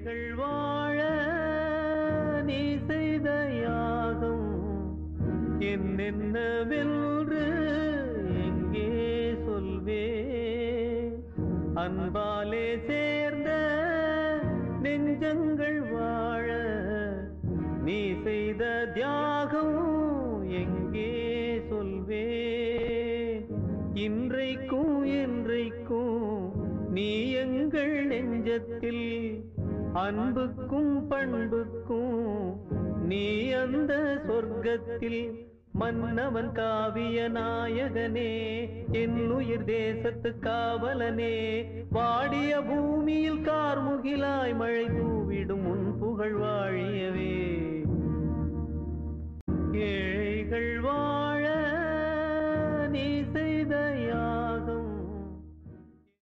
ஏழைகள் வாழ நீ செய்த யாகம் என்னென்னவென்று எங்கே சொல்வே அன்பாலே சேர்ந்த நெஞ்சங்கள் வாழ நீ செய்த தியாகம் எங்கே சொல்வே இன்றைக்கும் என்றைக்கும் நீ எங்கள் நெஞ்சத்தில் அன்புக்கும் பண்புக்கும் நீ அந்த சொர்க்கத்தில் மன்னவன் காவிய நாயகனே என் உயிர் தேசத்து காவலனே வாடிய பூமியில் கார்முகிலாய் மழை தூவிடும் உன் புகழ் வாழியவே ஏழைகள் வாழ